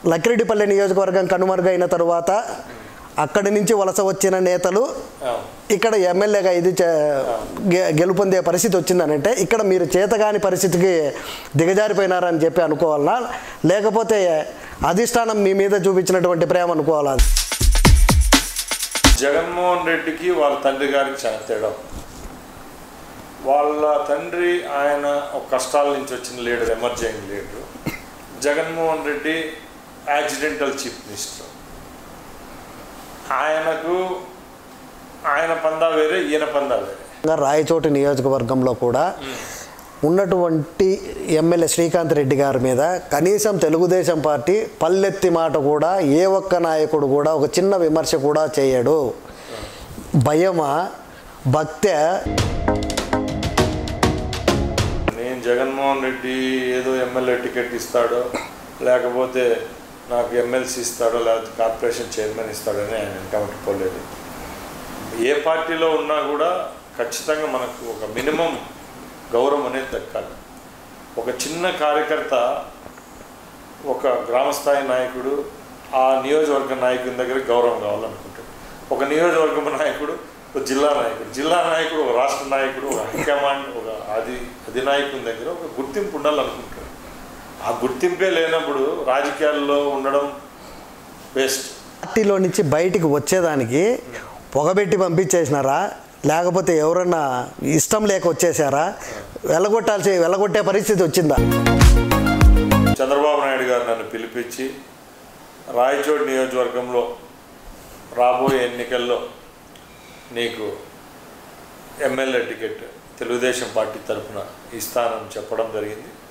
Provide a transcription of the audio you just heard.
లక్కిరెడ్డిపల్లి నియోజకవర్గం కనుమరుగైన తరువాత అక్కడి నుంచి వలస వచ్చిన నేతలు అవును. ఇక్కడ ఎమ్మెల్యేగా ఇది చే- గె- గెలుపొందే పరిస్థితి వచ్చిందనంటే ఇక్కడ మీరు చేతగాని పరిస్థితికి దిగజారిపోయినారని చెప్పి అనుకోవాలనా లేకపోతే అధిష్టానం మీ మీద చూపించినటువంటి ప్రేమ అనుకోవాలా జగన్మోహన్ రెడ్డికి వాళ్ళ తండ్రి గారికి చాలా తేడా ఉంది. వాళ్ళ తండ్రి ఆయన ఒక కష్టాల నుంచి వచ్చిన leader emerging leader Jaganmohan Reddy accidental chief minister ఆయనకు ఆయన పందా వేరే ఈయన పందా వేరే రాయచోటి నియోజకవర్గంలో కూడా ఉన్నటువంటి ఎమ్మెల్యే శ్రీకాంత్ రెడ్డి గారి మీద కనీసం తెలుగుదేశం పార్టీ పల్లెత్తి మాట కూడా ఏ ఒక్క నాయకుడు కూడా ఒక చిన్న విమర్శ కూడా చేయడు భయమా భక్తే నేను జగన్మోహన్ రెడ్డి ఏదో ఎమ్మెల్యే టికెట్ ఇస్తాడో లేకపోతే నాకు ఎమ్మెల్సీ ఇస్తాడో లేకపోతే కార్పొరేషన్ చైర్మన్ ఇస్తాడని ఆయన ఎన్కౌంటర్ పోలేదు ఏ పార్టీలో ఉన్నా కూడా ఖచ్చితంగా మనకు ఒక మినిమం గౌరవం అనేది దక్కాలి ఒక చిన్న కార్యకర్త ఒక గ్రామస్థాయి నాయకుడు ఆ నియోజకవర్గ నాయకుని దగ్గర గౌరవం కావాలనుకుంటాడు ఒక నియోజకవర్గం నాయకుడు ఒక జిల్లా నాయకుడు జిల్లా నాయకుడు ఒక రాష్ట్ర నాయకుడు ఒక హైకమాండ్ ఒక అధి అధినాయకుని దగ్గర ఒక గుర్తింపు ఉండాలనుకుంటాడు ఆ గుర్తింపే లేనప్పుడు రాజకీయాల్లో ఉండడం వేస్ట్ పార్టీలో నుంచి బయటికి వచ్చేదానికి పొగబెట్టి పంపించేసినారా లేకపోతే ఎవరన్నా ఇష్టం లేక వచ్చేసారా వెళ్ళగొట్టాల్సి వెళ్ళగొట్టే పరిస్థితి వచ్చిందా చంద్రబాబు నాయుడు గారు నన్ను పిలిపించి రాయచోటి నియోజకవర్గంలో రాబోయే ఎన్నికల్లో నీకు ఎమ్మెల్యే టికెట్ తెలుగుదేశం పార్టీ తరఫున ఇస్తానని చెప్పడం జరిగింది